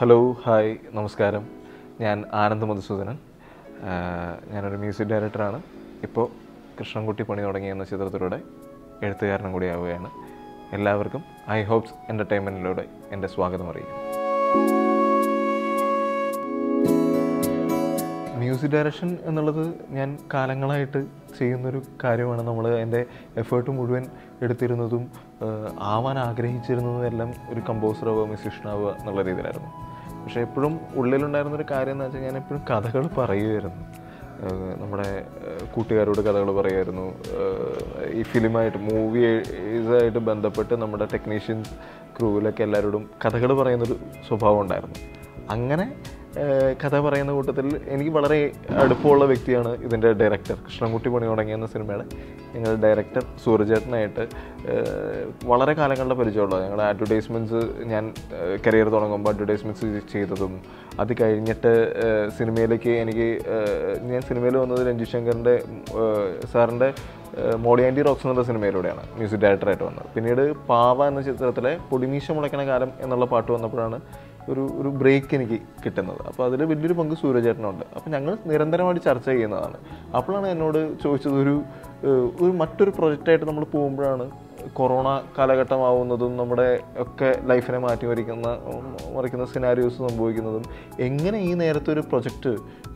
hello hi നമസ്കാരം ഞാൻ ആനന്ദ് മധുസൂദനൻ ആഹ് ഞാനൊരു മ്യൂസിക് ഡയറക്ടറാണ് ഇപ്പോൾ കൃഷ്ണൻകുട്ടി പണി തുടങ്ങി എന്ന ചിത്രത്തിലൂടെ എഴുത്തുകാരനും കൂടിയാവുകയാണ് എല്ലാവർക്കും ഐ ഹോപ്സ് എൻ്റർടൈൻമെൻറ്റിലൂടെ എൻ്റെ സ്വാഗതം അറിയിക്കും മ്യൂസിക് ഡയറക്ഷൻ എന്നുള്ളത് ഞാൻ കാലങ്ങളായിട്ട് ചെയ്യുന്നൊരു കാര്യമാണ് നമ്മൾ എൻ്റെ എഫേർട്ട് മുഴുവൻ എടുത്തിരുന്നതും ആഹ് ആവാൻ ആഗ്രഹിച്ചിരുന്നതും എല്ലാം ഒരു കമ്പോസറാവുക മ്യൂസിഷ്യനാവുക എന്നുള്ള രീതിയിലായിരുന്നു പക്ഷേ എപ്പോഴും ഉള്ളിലുണ്ടായിരുന്നൊരു കാര്യം എന്ന് വെച്ചാൽ ഞാൻ എപ്പോഴും കഥകൾ പറയുമായിരുന്നു ആഹ് നമ്മുടെ ആഹ് കൂട്ടുകാരോട് കഥകൾ പറയുമായിരുന്നു ആഹ് ഈ ഫിലിമായിട്ട് മൂവി ഇതായിട്ട് ബന്ധപ്പെട്ട് നമ്മുടെ ടെക്നീഷ്യൻസ് ക്രൂവിലൊക്കെ എല്ലാവരോടും കഥകൾ പറയുന്നൊരു സ്വഭാവം ഉണ്ടായിരുന്നു അങ്ങനെ ഏഹ് കഥ പറയുന്ന കൂട്ടത്തിൽ എനിക്ക് വളരെ അടുപ്പമുള്ള വ്യക്തിയാണ് ഇതിൻ്റെ ഡയറക്ടർ കൃഷ്ണൻകുട്ടി പണി തുടങ്ങി എന്ന സിനിമയുടെ ഞങ്ങളുടെ ഡയറക്ടർ സൂര്യചേട്ടനായിട്ട് ഏഹ് വളരെ കാലങ്ങളുടെ പരിചയമുള്ളത് ഞങ്ങളുടെ അഡ്വർടൈസ്മെൻറ്റ്സ് ഞാൻ കരിയർ തുടങ്ങുമ്പോൾ അഡ്വർടൈസ്മെൻറ്റ്സ് ചെയ്തതും അത് കഴിഞ്ഞിട്ട് ഏഹ് സിനിമയിലേക്ക് എനിക്ക് ഏഹ് ഞാൻ സിനിമയിൽ വന്നത് രഞ്ജിത് ശങ്കറിൻ്റെ സാറിൻ്റെ മോളി ആൻറ്റി റോക്സ് എന്നുള്ള സിനിമയിലൂടെയാണ് മ്യൂസിക് ഡയറക്ടറായിട്ട് വന്നത് പിന്നീട് പാവ എന്ന ചിത്രത്തിലെ പൊടിമീശ മുളയ്ക്കണ കാലം എന്നുള്ള പാട്ട് വന്നപ്പോഴാണ് ഒരു ഒരു ബ്രേക്ക് എനിക്ക് കിട്ടുന്നത് അപ്പോൾ അതിൽ വലിയൊരു പങ്ക് സൂര്യചേട്ടനുണ്ട് അപ്പോൾ ഞങ്ങൾ നിരന്തരമായിട്ട് ചർച്ച ചെയ്യുന്നതാണ് അപ്പോഴാണ് എന്നോട് ചോദിച്ചത് ഒരു ഏഹ്, ഒരു മറ്റൊരു പ്രൊജക്റ്റായിട്ട് നമ്മൾ പോകുമ്പോഴാണ് കൊറോണ കാലഘട്ടമാവുന്നതും നമ്മുടെ ഒക്കെ ലൈഫിനെ മാറ്റി മറിക്കുന്ന മറിക്കുന്ന സിനാരിയോസ് സംഭവിക്കുന്നതും എങ്ങനെ ഈ നേരത്തെ ഒരു പ്രൊജക്റ്റ്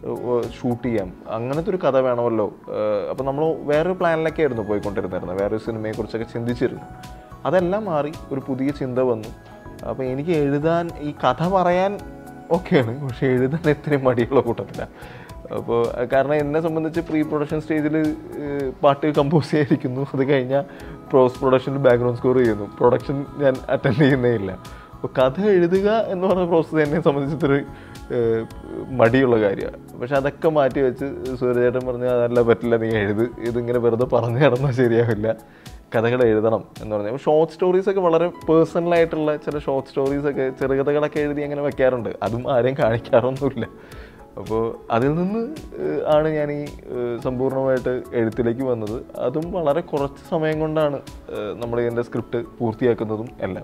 ഷൂട്ട് ചെയ്യാം അങ്ങനത്തെ ഒരു കഥ വേണമല്ലോ അപ്പോൾ നമ്മൾ വേറൊരു പ്ലാനിലൊക്കെ ആയിരുന്നു പോയിക്കൊണ്ടിരുന്നത് വേറൊരു സിനിമയെക്കുറിച്ചൊക്കെ ചിന്തിച്ചിരുന്നു അതെല്ലാം മാറി ഒരു പുതിയ ചിന്ത വന്നു അപ്പോൾ എനിക്ക് എഴുതാൻ ഈ കഥ പറയാൻ ഓക്കെയാണ് പക്ഷെ എഴുതാൻ ഇത്രയും മടിയുള്ള കൂട്ടത്തിലാണ് അപ്പോൾ കാരണം എന്നെ സംബന്ധിച്ച് പ്രീ പ്രൊഡക്ഷൻ സ്റ്റേജിൽ പാട്ട് കമ്പോസ് ചെയ്യാതിരിക്കുന്നു അത് കഴിഞ്ഞാൽ പ്രോസ് പ്രൊഡക്ഷനിൽ ബാക്ക്ഗ്രൗണ്ട് സ്കോർ ചെയ്യുന്നു പ്രൊഡക്ഷൻ ഞാൻ അറ്റൻഡ് ചെയ്യുന്നേ ഇല്ല അപ്പോൾ കഥ എഴുതുക എന്ന് പറഞ്ഞ പ്രോസസ്സ് എന്നെ സംബന്ധിച്ചിട്ടൊരു ഏഹ്, മടിയുള്ള കാര്യമാണ് പക്ഷെ അതൊക്കെ മാറ്റി വെച്ച് സൂര്യചേട്ടൻ പറഞ്ഞാൽ അതല്ല പറ്റില്ല നീ എഴുത് ഇതിങ്ങനെ വെറുതെ പറഞ്ഞു നടന്നാൽ ശരിയാവില്ല കഥകൾ എഴുതണം എന്ന് പറഞ്ഞാൽ ഷോർട്ട് സ്റ്റോറീസ് ഒക്കെ വളരെ പേഴ്സണൽ ആയിട്ടുള്ള ചില ഷോർട്ട് സ്റ്റോറീസ് ഒക്കെ ചെറുകഥകളൊക്കെ എഴുതി അങ്ങനെ വെക്കാറുണ്ട് അതും ആരെയും കാണിക്കാറൊന്നുമില്ല അപ്പോൾ അതിൽ നിന്ന് ഏഹ്, ആണ് ഞാൻ ഈ ഏഹ്, സമ്പൂർണ്ണമായിട്ട് എഴുത്തിലേക്ക് വന്നത് അതും വളരെ കുറച്ച് സമയം കൊണ്ടാണ് ഏഹ്, നമ്മൾ ഇതിൻ്റെ സ്ക്രിപ്റ്റ് പൂർത്തിയാക്കുന്നതും എല്ലാം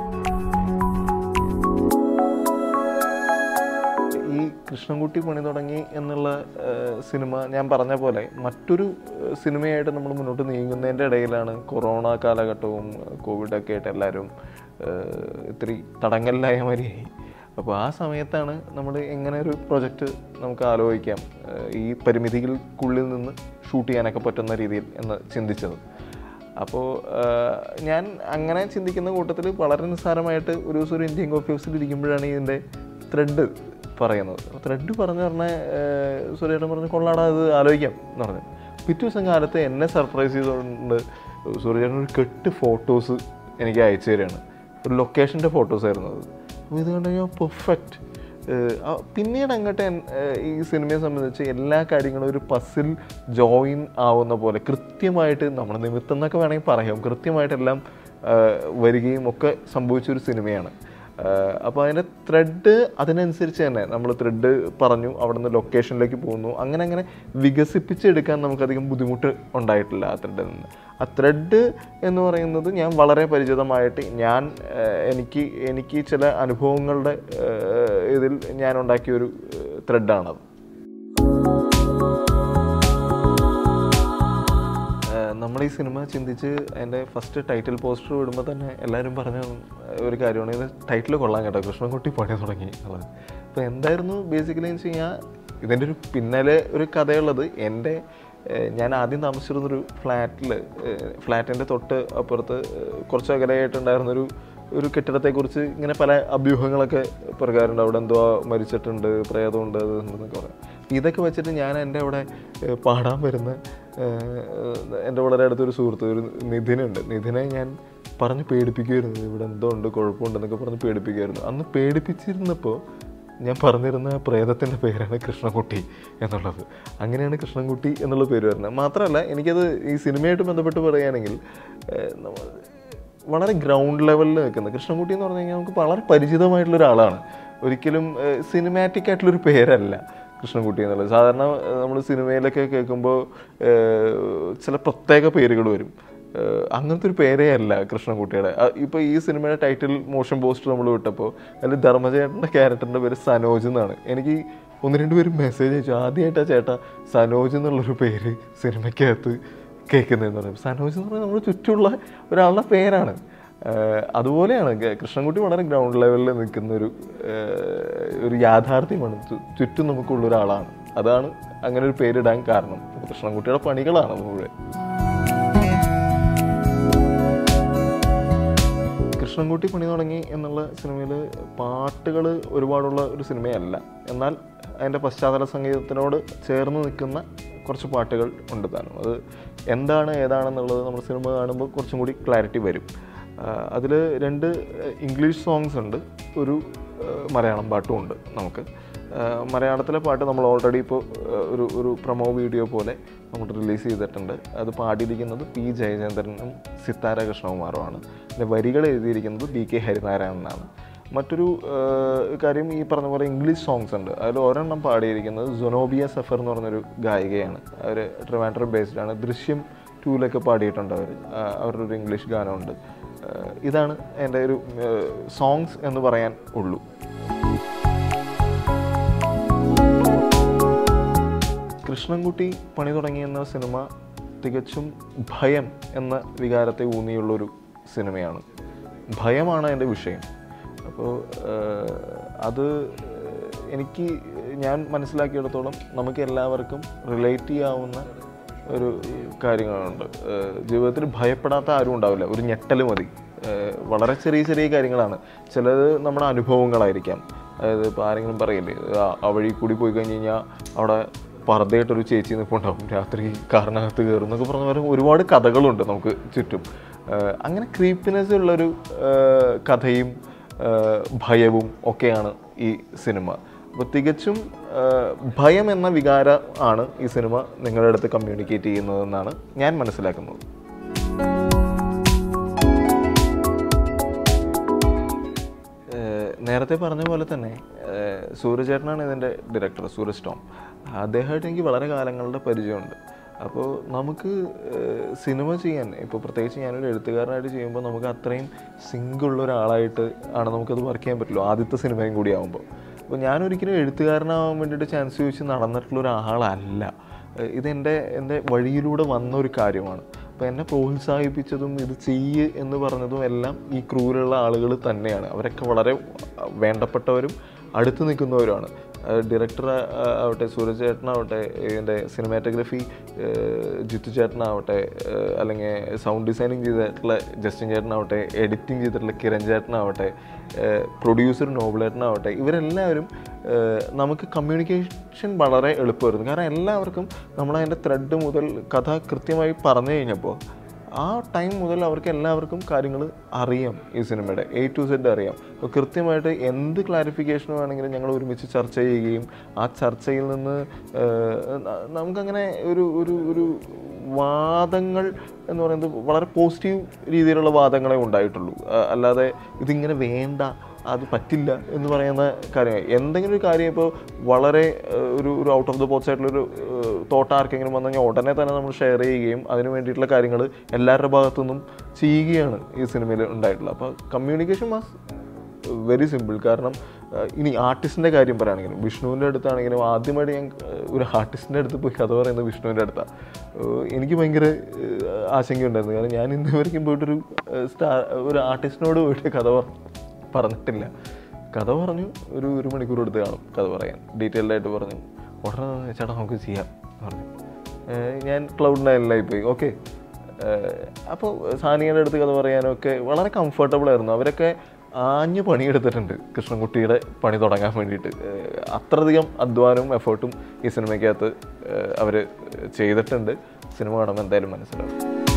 ഈ കൃഷ്ണൻകുട്ടി പണി തുടങ്ങി എന്നുള്ള ഏഹ്, സിനിമ ഞാൻ പറഞ്ഞ പോലെ മറ്റൊരു ഏഹ്, സിനിമയായിട്ട് നമ്മൾ മുന്നോട്ട് നീങ്ങുന്നതിൻ്റെ ഇടയിലാണ് കൊറോണ കാലഘട്ടവും ഏഹ്, കോവിഡൊക്കെ ആയിട്ട് എല്ലാവരും ഏഹ്, ഇത്തിരി തടങ്കലിലായ മാതിരിയായി അപ്പോൾ ആ സമയത്താണ് നമ്മൾ എങ്ങനെ ഒരു പ്രൊജക്റ്റ് നമുക്ക് ആലോചിക്കാം ഏഹ്, ഈ പരിമിതികൾക്കുള്ളിൽ നിന്ന് ഷൂട്ട് ചെയ്യാനൊക്കെ പറ്റുന്ന രീതിയിൽ എന്ന് ചിന്തിച്ചത് അപ്പോൾ ഞാൻ അങ്ങനെ ചിന്തിക്കുന്ന കൂട്ടത്തിൽ വളരെ നിസ്സാരമായിട്ട് ഒരു ദിവസം ഒരു ഇന്ത്യൻ കോഫി ഹൗസിൽ ഇരിക്കുമ്പോഴാണ് ഇതിൻ്റെ ത്രെഡ് പറയുന്നത് ത്രെഡ് പറഞ്ഞു പറഞ്ഞാൽ സൂര്യേട്ടൻ പറഞ്ഞു കൊള്ളാടാ അത് ആലോചിക്കാം എന്ന് പറഞ്ഞു പിറ്റേ ദിവസം കാലത്ത് എന്നെ സർപ്രൈസ് ചെയ്തുകൊണ്ട് സൂര്യചേട്ടൻ ഒരു കെട്ട് ഫോട്ടോസ് എനിക്ക് അയച്ചു തരികയാണ് ഒരു ലൊക്കേഷൻ്റെ ഫോട്ടോസ് ആയിരുന്നു അത് അപ്പോൾ ഇത് കണ്ടു കഴിഞ്ഞാൽ പെർഫെക്റ്റ് ഏഹ് ആ പിന്നീട് അങ്ങോട്ട് എൻ- ഏഹ് ഈ സിനിമയെ സംബന്ധിച്ച് എല്ലാ കാര്യങ്ങളും ഒരു പസിൽ ജോയിൻ ആവുന്ന പോലെ കൃത്യമായിട്ട് നമ്മുടെ നിമിത്തം എന്നൊക്കെ വേണമെങ്കിൽ പറയാം കൃത്യമായിട്ടെല്ലാം ഏഹ് വരികയും ഒക്കെ സംഭവിച്ച ഒരു സിനിമയാണ് അപ്പോൾ അതിൻ്റെ ത്രെഡ് അതിനനുസരിച്ച് തന്നെ നമ്മൾ ത്രെഡ് പറഞ്ഞു അവിടെ നിന്ന് ലൊക്കേഷനിലേക്ക് പോകുന്നു അങ്ങനെ അങ്ങനെ വികസിപ്പിച്ചെടുക്കാൻ നമുക്കധികം ബുദ്ധിമുട്ട് ഉണ്ടായിട്ടില്ല ആ ത്രെഡിൽ നിന്ന് ആ ത്രെഡ് എന്ന് പറയുന്നത് ഞാൻ വളരെ പരിചിതമായിട്ട് ഞാൻ ഏഹ്, എനിക്ക് എനിക്ക് ചില അനുഭവങ്ങളുടെ ഏഹ്, ഇതിൽ ഞാൻ ഉണ്ടാക്കിയ ഒരു ത്രെഡാണത് നമ്മൾ ഈ സിനിമ ചിന്തിച്ച് അതിൻ്റെ ഫസ്റ്റ് ടൈറ്റിൽ പോസ്റ്റർ വിടുമ്പോൾ തന്നെ എല്ലാവരും പറഞ്ഞ ഒരു കാര്യമാണ് ഇത് ടൈറ്റിൽ കൊള്ളാൻ കേട്ടോ കൃഷ്ണൻകുട്ടി പണി തുടങ്ങി എന്നുള്ളത് അപ്പോൾ എന്തായിരുന്നു ബേസിക്കലി എന്ന് വെച്ച് കഴിഞ്ഞാൽ ഇതിൻ്റെ ഒരു പിന്നാലെ ഒരു കഥയുള്ളത് എൻ്റെ ഏഹ്, ഞാൻ ആദ്യം താമസിച്ചിരുന്നൊരു ഫ്ലാറ്റിൽ ഫ്ലാറ്റിൻ്റെ തൊട്ട് അപ്പുറത്ത് ഏഹ്, കുറച്ച് അകലെയായിട്ടുണ്ടായിരുന്നൊരു ഒരു കെട്ടിടത്തെക്കുറിച്ച് ഇങ്ങനെ പല അഭ്യൂഹങ്ങളൊക്കെ പ്രകാരമുണ്ട് അവിടെ എന്തോ മരിച്ചിട്ടുണ്ട് പ്രേതമുണ്ട് അത് എന്നൊക്കെ പറയാം ഇതൊക്കെ വെച്ചിട്ട് ഞാൻ എൻ്റെ അവിടെ ഏഹ്, പാടാൻ വരുന്ന ഏഹ്, എൻ്റെ വളരെ അടുത്തൊരു സുഹൃത്ത് ഒരു നിധിനുണ്ട് നിധിനെ ഞാൻ പറഞ്ഞ് പേടിപ്പിക്കുമായിരുന്നു ഇവിടെ എന്തോ ഉണ്ട് കുഴപ്പമുണ്ടെന്നൊക്കെ പറഞ്ഞ് പേടിപ്പിക്കുമായിരുന്നു അന്ന് പേടിപ്പിച്ചിരുന്നപ്പോൾ ഞാൻ പറഞ്ഞിരുന്ന ആ പ്രേതത്തിൻ്റെ പേരാണ് കൃഷ്ണൻകുട്ടി എന്നുള്ളത് അങ്ങനെയാണ് കൃഷ്ണൻകുട്ടി എന്നുള്ള പേര് വരുന്നത് മാത്രമല്ല എനിക്കത് ഈ സിനിമയായിട്ട് ബന്ധപ്പെട്ട് പറയുകയാണെങ്കിൽ ഏഹ്, നമ്മ- വളരെ ഗ്രൗണ്ട് ലെവലിൽ നിൽക്കുന്നത് കൃഷ്ണൻകുട്ടി എന്ന് പറഞ്ഞു കഴിഞ്ഞാൽ നമുക്ക് വളരെ പരിചിതമായിട്ടുള്ള ഒരാളാണ് ഒരിക്കലും സിനിമാറ്റിക് ആയിട്ടുള്ളൊരു പേരല്ല കൃഷ്ണൻകുട്ടി എന്നുള്ളത് സാധാരണ നമ്മൾ സിനിമയിലൊക്കെ കേൾക്കുമ്പോൾ ചില പ്രത്യേക പേരുകൾ വരും ഏഹ് അങ്ങനത്തെ ഒരു പേരേ അല്ല കൃഷ്ണൻകുട്ടിയുടെ അഹ് ഇപ്പൊ ഈ സിനിമയുടെ ടൈറ്റിൽ മോഷൻ പോസ്റ്റർ നമ്മൾ വിട്ടപ്പോൾ അതിൽ ധർമ്മചേട്ടൻ്റെ ക്യാരക്ടറിന്റെ പേര് സനോജ് എന്നാണ് എനിക്ക് ഒന്ന് രണ്ട് പേര് മെസ്സേജ് അയച്ചു ആദ്യമായിട്ടാ ചേട്ടാ സനോജ് എന്നുള്ളൊരു പേര് സിനിമയ്ക്കകത്ത് കേൾക്കുന്നതെന്ന് പറയും സനോജ് എന്ന് പറഞ്ഞാൽ നമ്മുടെ ചുറ്റുമുള്ള ഒരാളുടെ പേരാണ് ഏഹ് അതുപോലെയാണ് ഗ- കൃഷ്ണൻകുട്ടി വളരെ ഗ്രൗണ്ട് ലെവലിൽ നിൽക്കുന്ന ഒരു ഏഹ് ഒരു യാഥാർത്ഥ്യമാണ് ചു- ചുറ്റും നമുക്കുള്ള ഒരാളാണ് അതാണ് അങ്ങനെ ഒരു പേരിടാൻ കാരണം കൃഷ്ണൻകുട്ടിയുടെ പണികളാണ് മുഴുവൻ കൃഷ്ണൻകുട്ടി പണി തുടങ്ങി എന്നുള്ള സിനിമയിൽ പാട്ടുകൾ ഒരുപാടുള്ള ഒരു സിനിമയല്ല എന്നാൽ അതിൻ്റെ പശ്ചാത്തല സംഗീതത്തിനോട് ചേർന്ന് നിൽക്കുന്ന കുറച്ച് പാട്ടുകൾ ഉണ്ട് താനും അത് എന്താണ് ഏതാണെന്നുള്ളത് നമ്മൾ സിനിമ കാണുമ്പോൾ കുറച്ചും കൂടി ക്ലാരിറ്റി വരും അതിൽ രണ്ട് ഇംഗ്ലീഷ് സോങ്സ് ഉണ്ട് ഒരു ആ, മലയാളം പാട്ടും ഉണ്ട് നമുക്ക് ആ, മലയാളത്തിലെ പാട്ട് നമ്മൾ ഓൾറെഡി ഇപ്പോൾ ഒരു ഒരു പ്രൊമോ വീഡിയോ പോലെ നമ്മൾ റിലീസ് ചെയ്തിട്ടുണ്ട് അത് പാടിയിരിക്കുന്നത് പി ജയചന്ദ്രനും സിത്താര കൃഷ്ണകുമാറുമാണ് പിന്നെ വരികൾ എഴുതിയിരിക്കുന്നത് ബി കെ ഹരിനാരായണനാണ് മറ്റൊരു ആ, കാര്യം ഈ പറഞ്ഞ പോലെ ഇംഗ്ലീഷ് സോങ്സ് ഉണ്ട് അതിൽ ഒരെണ്ണം പാടിയിരിക്കുന്നത് ജൊനോബിയ സഫർ എന്ന് പറഞ്ഞൊരു ഗായികയാണ് അവർ ട്രിവാൻഡ്രം ബേസ്ഡ് ആണ് ദൃശ്യം ടൂലൊക്കെ പാടിയിട്ടുണ്ട് അവർ അവരുടെ ഒരു ഇംഗ്ലീഷ് ഗാനമുണ്ട് ആ, ഇതാണ് എൻ്റെ ഒരു സോങ്സ് എന്ന് പറയാൻ ഉള്ളൂ കൃഷ്ണൻകുട്ടി പണി തുടങ്ങി എന്ന സിനിമ തികച്ചും ഭയം എന്ന വികാരത്തെ ഊന്നിയുള്ളൊരു സിനിമയാണ് ഭയമാണ് എൻ്റെ വിഷയം അപ്പോൾ അത് എനിക്ക് ഞാൻ മനസ്സിലാക്കിയിടത്തോളം നമുക്ക് എല്ലാവർക്കും റിലേറ്റ് ചെയ്യാവുന്ന ഒരു കാര്യങ്ങളുണ്ട് ഏഹ് ജീവിതത്തിൽ ഭയപ്പെടാത്ത ആരും ഉണ്ടാവില്ല ഒരു ഞെട്ടൽ മതി ഏഹ് വളരെ ചെറിയ ചെറിയ കാര്യങ്ങളാണ് ചിലത് നമ്മുടെ അനുഭവങ്ങളായിരിക്കാം അതായത് ഇപ്പോൾ ആരെങ്കിലും പറയില്ലേ ആ ആ വഴി കൂടി പോയി കഴിഞ്ഞ് കഴിഞ്ഞാൽ അവിടെ പർദ്ദയായിട്ടൊരു ചേച്ചി നിൽപ്പുണ്ടാവും രാത്രി കാറിനകത്ത് കയറും എന്നൊക്കെ പറഞ്ഞ പോലെ ഒരുപാട് കഥകളുണ്ട് നമുക്ക് ചുറ്റും ഏഹ് അങ്ങനെ ക്രീപ്പിനെസ് ഉള്ളൊരു ഏഹ് കഥയും ഏഹ് ഭയവും ഒക്കെയാണ് ഈ സിനിമ അപ്പോൾ തികച്ചും ഏഹ് ഭയം എന്ന വികാര ആണ് ഈ സിനിമ നിങ്ങളുടെ അടുത്ത് കമ്മ്യൂണിക്കേറ്റ് ചെയ്യുന്നതെന്നാണ് ഞാൻ മനസ്സിലാക്കുന്നത് ഏഹ് നേരത്തെ പറഞ്ഞ പോലെ തന്നെ ഏഹ് സൂര്യചേട്ടനാണ് ഇതിൻ്റെ ഡയറക്ടർ സൂരജ് ടോം അദ്ദേഹമായിട്ട് എനിക്ക് വളരെ കാലങ്ങളുടെ പരിചയമുണ്ട് അപ്പോൾ നമുക്ക് ഏഹ് സിനിമ ചെയ്യാൻ ഇപ്പോൾ പ്രത്യേകിച്ച് ഞാനൊരു എഴുത്തുകാരനായിട്ട് ചെയ്യുമ്പോൾ നമുക്ക് അത്രയും സിങ്കുള്ള ഒരാളായിട്ട് ആണ് നമുക്കത് വർക്ക് ചെയ്യാൻ പറ്റുള്ളൂ ആദ്യത്തെ സിനിമയും കൂടി ആകുമ്പോൾ അപ്പോൾ ഞാനൊരിക്കലും എഴുത്തുകാരനാവാൻ വേണ്ടിയിട്ട് ചാൻസ് ചോദിച്ച് നടന്നിട്ടുള്ള ഒരാളല്ല ഏഹ് ഇതെൻ്റെ എൻ്റെ വഴിയിലൂടെ വന്ന ഒരു കാര്യമാണ് അപ്പോൾ എന്നെ പ്രോത്സാഹിപ്പിച്ചതും ഇത് ചെയ്യ് എന്ന് പറഞ്ഞതും എല്ലാം ഈ ക്രൂരുള്ള ആളുകൾ തന്നെയാണ് അവരൊക്കെ വളരെ വേണ്ടപ്പെട്ടവരും അടുത്ത് നിൽക്കുന്നവരുമാണ് ഡയറക്ടർ ആവട്ടെ സൂരജ് ചേട്ടനാവട്ടെ ഇതിൻ്റെ സിനിമാറ്റോഗ്രഫി ജിത്തു ചേട്ടനാവട്ടെ ഏഹ് അല്ലെങ്കിൽ സൗണ്ട് ഡിസൈനിങ് ചെയ്തിട്ടുള്ള ജസ്റ്റിൻ ചേട്ടനാവട്ടെ എഡിറ്റിംഗ് ചെയ്തിട്ടുള്ള കിരൺ ചേട്ടനാവട്ടെ പ്രൊഡ്യൂസർ നോബിളേട്ടനാവട്ടെ ഇവരെല്ലാവരും ഏഹ് നമുക്ക് കമ്മ്യൂണിക്കേഷൻ വളരെ എളുപ്പമായിരുന്നു കാരണം എല്ലാവർക്കും നമ്മളതിൻ്റെ ത്രെഡ് മുതൽ കഥ കൃത്യമായി പറഞ്ഞു കഴിഞ്ഞപ്പോൾ ആ ടൈം മുതൽ അവർക്ക് എല്ലാവർക്കും കാര്യങ്ങൾ അറിയാം ഈ സിനിമയുടെ എ ടു സെഡ് അറിയാം അപ്പോൾ കൃത്യമായിട്ട് എന്ത് ക്ലാരിഫിക്കേഷൻ വേണമെങ്കിലും ഞങ്ങൾ ഒരുമിച്ച് ചർച്ച ചെയ്യുകയും ആ ചർച്ചയിൽ നിന്ന് ഏഹ്, ന- നമുക്കങ്ങനെ ഒരു ഒരു ഒരു വാദങ്ങൾ എന്ന് പറയുന്നത് വളരെ പോസിറ്റീവ് രീതിയിലുള്ള വാദങ്ങളെ ഉണ്ടായിട്ടുള്ളൂ ആ, അല്ലാതെ ഇതിങ്ങനെ വേണ്ട അത് പറ്റില്ല എന്ന് പറയുന്ന കാര്യമായി എന്തെങ്കിലും ഒരു കാര്യം ഇപ്പോൾ വളരെ ഏഹ്, ഒരു ഒരു ഔട്ട് ഓഫ് ദ ബോക്സ് ആയിട്ടുള്ളൊരു തോട്ട് ആർക്കെങ്കിലും വന്നു കഴിഞ്ഞാൽ ഉടനെ തന്നെ നമ്മൾ ഷെയർ ചെയ്യുകയും അതിന് വേണ്ടിയിട്ടുള്ള കാര്യങ്ങൾ എല്ലാവരുടെ ഭാഗത്തു നിന്നും ചെയ്യുകയാണ് ഈ സിനിമയിൽ ഉണ്ടായിട്ടുള്ളത് അപ്പോൾ കമ്മ്യൂണിക്കേഷൻ വാസ് വെരി സിമ്പിൾ കാരണം ഏഹ്, ഇനി ആർട്ടിസ്റ്റിൻ്റെ കാര്യം പറയുകയാണെങ്കിലും വിഷ്ണുവിൻ്റെ അടുത്താണെങ്കിലും ആദ്യമായിട്ട് ഞാൻ ഏഹ്, ഒരു ആർട്ടിസ്റ്റിൻ്റെ അടുത്ത് പോയി കഥ പറയുന്നത് വിഷ്ണുവിൻ്റെ അടുത്താണ് ഏഹ്, എനിക്ക് ഭയങ്കര ഏഹ്, ആശങ്കയുണ്ടായിരുന്നു കാരണം ഞാൻ ഇന്ന് വരെയും പോയിട്ടൊരു ഏഹ്, സ്റ്റാർ ഒരു ആർട്ടിസ്റ്റിനോട് പോയിട്ട് കഥ പറ- പറഞ്ഞിട്ടില്ല കഥ പറഞ്ഞു ഒരു ഒരു മണിക്കൂർ എടുത്ത് കാണും കഥ പറയാൻ ഡീറ്റെയിൽഡ് ആയിട്ട് പറഞ്ഞു ഉടനെ ചേട്ടാ നമുക്ക് ചെയ്യാം എന്ന് പറഞ്ഞു ഏഹ്, ഞാൻ ക്ലൗഡ് നയനിലായി പോയി ഓക്കെ അപ്പോൾ സാനിയുടെ അടുത്ത് കഥ പറയാനൊക്കെ വളരെ കംഫർട്ടബിൾ ആയിരുന്നു അവരൊക്കെ ആഞ്ഞു പണിയെടുത്തിട്ടുണ്ട് കൃഷ്ണൻകുട്ടിയുടെ പണി തുടങ്ങാൻ വേണ്ടിയിട്ട് ഏഹ് അത്രയധികം അധ്വാനവും എഫേർട്ടും ഈ സിനിമയ്ക്കകത്ത് അവർ ചെയ്തിട്ടുണ്ട് സിനിമ കാണുമ്പോൾ എന്തായാലും മനസ്സിലാവും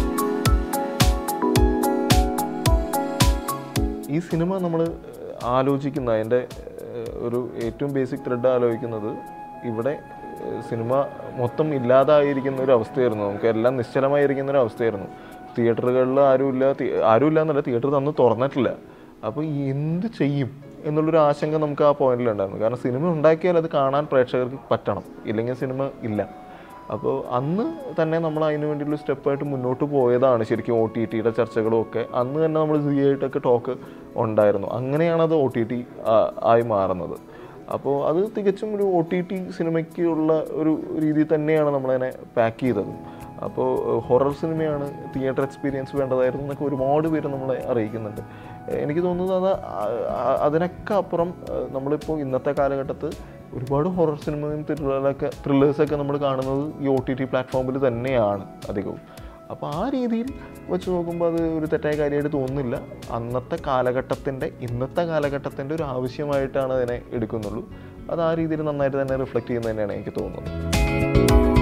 ഈ സിനിമ നമ്മൾ ആലോചിക്കുന്ന അതിൻ്റെ ഏഹ്, ഒരു ഏറ്റവും ബേസിക് ത്രെഡ് ആലോചിക്കുന്നത് ഇവിടെ ഏഹ്, സിനിമ മൊത്തം ഇല്ലാതായിരിക്കുന്ന ഒരു അവസ്ഥയായിരുന്നു നമുക്ക് എല്ലാം നിശ്ചലമായിരിക്കുന്ന ഒരു അവസ്ഥയായിരുന്നു തിയേറ്ററുകളിൽ ആരുമില്ല തി- ആരുമില്ല എന്നല്ല തിയേറ്റർ തന്ന് തുറന്നിട്ടില്ല അപ്പോൾ എന്ത് ചെയ്യും എന്നുള്ളൊരു ആശങ്ക നമുക്ക് ആ പോയിന്റിലുണ്ടായിരുന്നു കാരണം സിനിമ ഉണ്ടാക്കിയാൽ അത് കാണാൻ പ്രേക്ഷകർക്ക് പറ്റണം ഇല്ലെങ്കിൽ സിനിമ ഇല്ല അപ്പോൾ അന്ന് തന്നെ നമ്മൾ അതിന് വേണ്ടിയുള്ള സ്റ്റെപ്പായിട്ട് മുന്നോട്ട് പോയതാണ് ശരിക്കും ഒ ടി ടിയുടെ ചർച്ചകളും ഒക്കെ അന്ന് തന്നെ നമ്മൾ സി ആയിട്ടൊക്കെ ടോക്ക് ഉണ്ടായിരുന്നു അങ്ങനെയാണ് അത് ഒ ടി ടി ആയി മാറുന്നത് അപ്പോൾ അത് തികച്ചും ഒരു ഒ ടി ടി സിനിമയ്ക്കുള്ള ഒരു രീതി തന്നെയാണ് നമ്മളതിനെ പാക്ക് ചെയ്തത് അപ്പോൾ ഹൊറർ സിനിമയാണ് തിയേറ്റർ എക്സ്പീരിയൻസ് വേണ്ടതായിരുന്നു എന്നൊക്കെ ഒരുപാട് പേര് നമ്മളെ അറിയിക്കുന്നുണ്ട് എനിക്ക് തോന്നുന്നത് അത് ആ- ആ- അതിനൊക്കെ അപ്പുറം ഏഹ്, നമ്മളിപ്പോൾ ഇന്നത്തെ കാലഘട്ടത്ത് ഒരുപാട് ഹൊറർ സിനിമയും ത്രില്ലറൊക്കെ ത്രില്ലേഴ്സൊക്കെ നമ്മൾ കാണുന്നത് ഈ ഒ ടി ടി പ്ലാറ്റ്ഫോമിൽ തന്നെയാണ് അധികവും അപ്പോൾ ആ രീതിയിൽ വെച്ച് നോക്കുമ്പോൾ അത് ഒരു തെറ്റായ കാര്യമായിട്ട് തോന്നുന്നില്ല അന്നത്തെ കാലഘട്ടത്തിൻ്റെ ഇന്നത്തെ കാലഘട്ടത്തിൻ്റെ ഒരു ആവശ്യമായിട്ടാണ് അതിനെ എടുക്കുന്നുള്ളൂ അത് ആ രീതിയിൽ നന്നായിട്ട് തന്നെ റിഫ്ലക്റ്റ് ചെയ്യുന്നത് തന്നെയാണ് എനിക്ക് തോന്നുന്നത്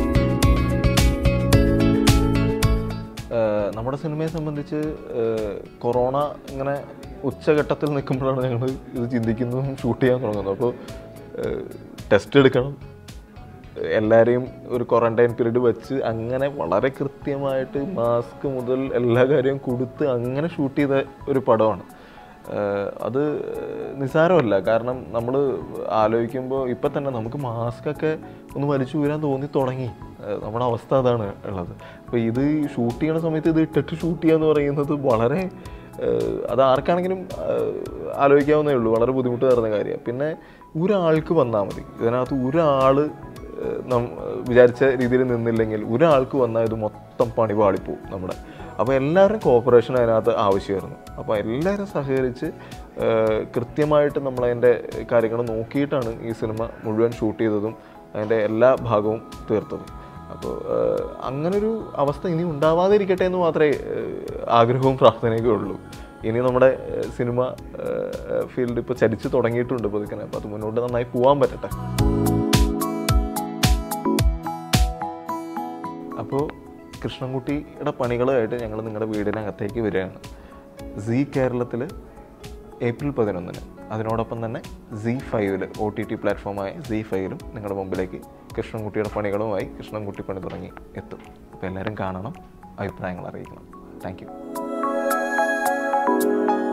ഏഹ് നമ്മുടെ സിനിമയെ സംബന്ധിച്ച് ഏഹ് കൊറോണ ഇങ്ങനെ ഉച്ചഘട്ടത്തിൽ നിൽക്കുമ്പോഴാണ് ഞങ്ങൾ ഇത് ചിന്തിക്കുന്നതും ഷൂട്ട് ചെയ്യാൻ തുടങ്ങുന്നത് അപ്പോൾ ടെസ്റ്റ് എടുക്കണം എല്ലാവരെയും ഒരു ക്വാറന്റൈൻ പീരീഡ് വെച്ച് അങ്ങനെ വളരെ കൃത്യമായിട്ട് മാസ്ക് മുതൽ എല്ലാ കാര്യവും കൊടുത്ത് അങ്ങനെ ഷൂട്ട് ചെയ്ത ഒരു പടമാണ് ഏഹ് അത് നിസ്സാരമല്ല കാരണം നമ്മൾ ആലോചിക്കുമ്പോൾ ഇപ്പം തന്നെ നമുക്ക് മാസ്കൊക്കെ ഒന്ന് വലിച്ചു വീരാൻ തോന്നി തുടങ്ങി ഏഹ് നമ്മുടെ അവസ്ഥ അതാണ് ഉള്ളത് അപ്പോൾ ഇത് ഷൂട്ട് ചെയ്യണ സമയത്ത് ഇത് ഇട്ടിട്ട് ഷൂട്ട് ചെയ്യുക എന്ന് പറയുന്നത് വളരെ ഏഹ് അത് ആർക്കാണെങ്കിലും ഏഹ് ആലോചിക്കാവുന്നേ ഉള്ളൂ വളരെ ബുദ്ധിമുട്ട് കയറുന്ന കാര്യമാണ് പിന്നെ ഒരാൾക്ക് വന്നാൽ മതി ഇതിനകത്ത് ഒരാൾ നം വിചാരിച്ച രീതിയിൽ നിന്നില്ലെങ്കിൽ ഒരാൾക്ക് വന്നാൽ ഇത് മൊത്തം പണി പാളിപ്പോവും നമ്മുടെ അപ്പോൾ എല്ലാവരും കോപ്പറേഷൻ അതിനകത്ത് ആവശ്യമായിരുന്നു അപ്പോൾ എല്ലാവരും സഹകരിച്ച് ഏഹ് കൃത്യമായിട്ട് നമ്മളതിൻ്റെ കാര്യങ്ങൾ നോക്കിയിട്ടാണ് ഈ സിനിമ മുഴുവൻ ഷൂട്ട് ചെയ്തതും അതിൻ്റെ എല്ലാ ഭാഗവും തീർത്തതും അപ്പോൾ ഏഹ് അങ്ങനൊരു അവസ്ഥ ഇനി ഉണ്ടാവാതിരിക്കട്ടെ എന്ന് മാത്രമേ ഏഹ് ആഗ്രഹവും പ്രാർത്ഥനയൊക്കെ ഉള്ളൂ ഇനി നമ്മുടെ ഏഹ് സിനിമ ഫീൽഡ് ഇപ്പോൾ ചലിച്ച് തുടങ്ങിയിട്ടുണ്ട് പതുക്കനെ അപ്പോൾ അത് മുന്നോട്ട് നന്നായി പോകാൻ പറ്റട്ടെ അപ്പോൾ കൃഷ്ണൻകുട്ടിയുടെ പണികളുമായിട്ട് ഞങ്ങൾ നിങ്ങളുടെ വീടിനകത്തേക്ക് വരികയാണ് സി കേരളത്തിൽ ഏപ്രിൽ പതിനൊന്നിന് അതിനോടൊപ്പം തന്നെ സി ഫൈവിൽ ഒ ടി ടി പ്ലാറ്റ്ഫോമായ സി ഫൈവിലും നിങ്ങളുടെ മുമ്പിലേക്ക് കൃഷ്ണൻകുട്ടിയുടെ പണികളുമായി കൃഷ്ണൻകുട്ടി പണി തുടങ്ങി എത്തും അപ്പോൾ എല്ലാവരും കാണണം അഭിപ്രായങ്ങൾ അറിയിക്കണം താങ്ക് യു